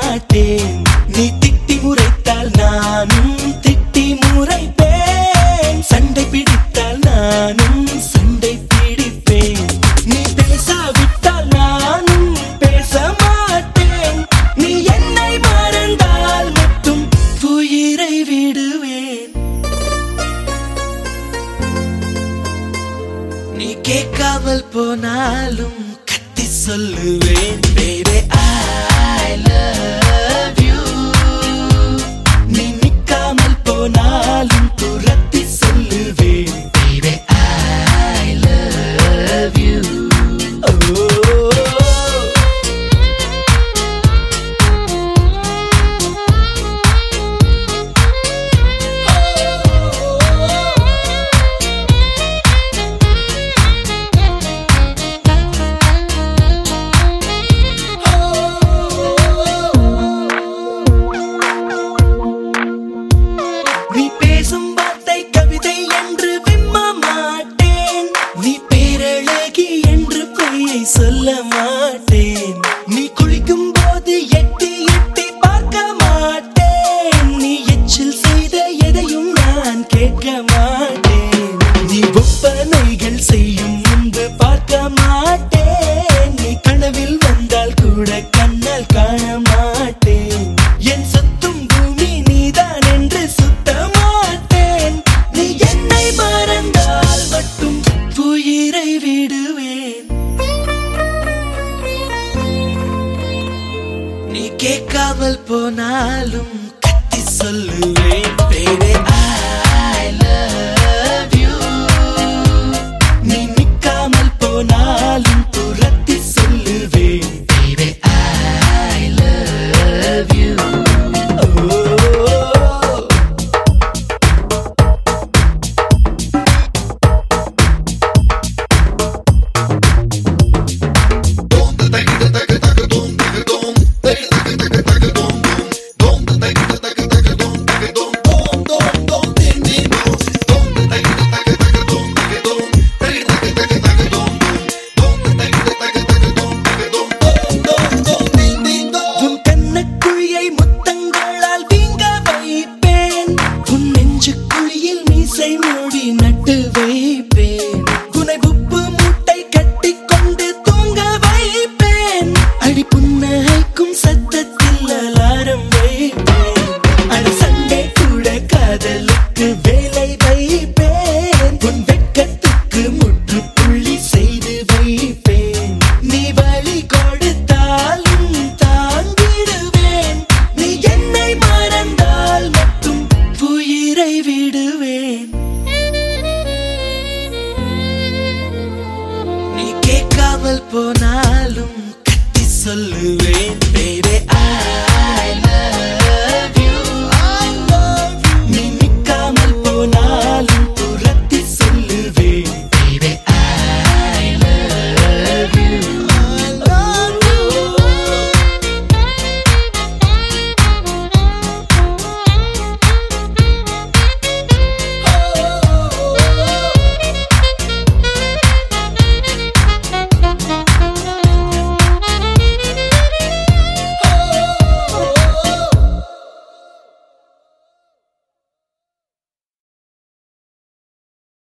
மாட்டேன் நீ திட்டி முறைத்தால் நானும் திட்டி முறைப்பேன் சண்டை பிடித்தால் நானும் சண்டை பிடிப்பேன் நீ பேசாவிட்டால் நானும் பேச மாட்டேன் நீ என்னை மறந்தால் மட்டும் உயிரை விடுவேன் நீ கேட்காமல் போனாலும் கத்தி சொல்லுவேன் baby I love you நீ நிக்காமல் போனாலும் துரத்தி சொல்லுவேன் baby I love you oh. நீ பேசும் வார்த்தை கவிதை என்று விம்ம மாட்டேன் நீ பேரழகி என்று பொய்யை சொல்ல மாட்டேன் நீ குளிக்கும் போது எட்டி எட்டி பார்க்க மாட்டேன் நீ எச்சில் செய்த எதையும் நான் கேட்க மாட்டேன் நீ ஒப்பனைகள் செய்யும் முன்பு பார்க்க மாட்டேன் நீ கனவில் வந்தால் கூட கண்ணால் காண மாட்டேன் என் சொத்தும் பூமி நீதான் என்று சுத்த மாட்டேன் நீ என்னை மறந்தால் மட்டும் உயிரை விடுவேன் நீ கேட்காமல் போனாலும் கத்தி சொல்லுவேன் baby I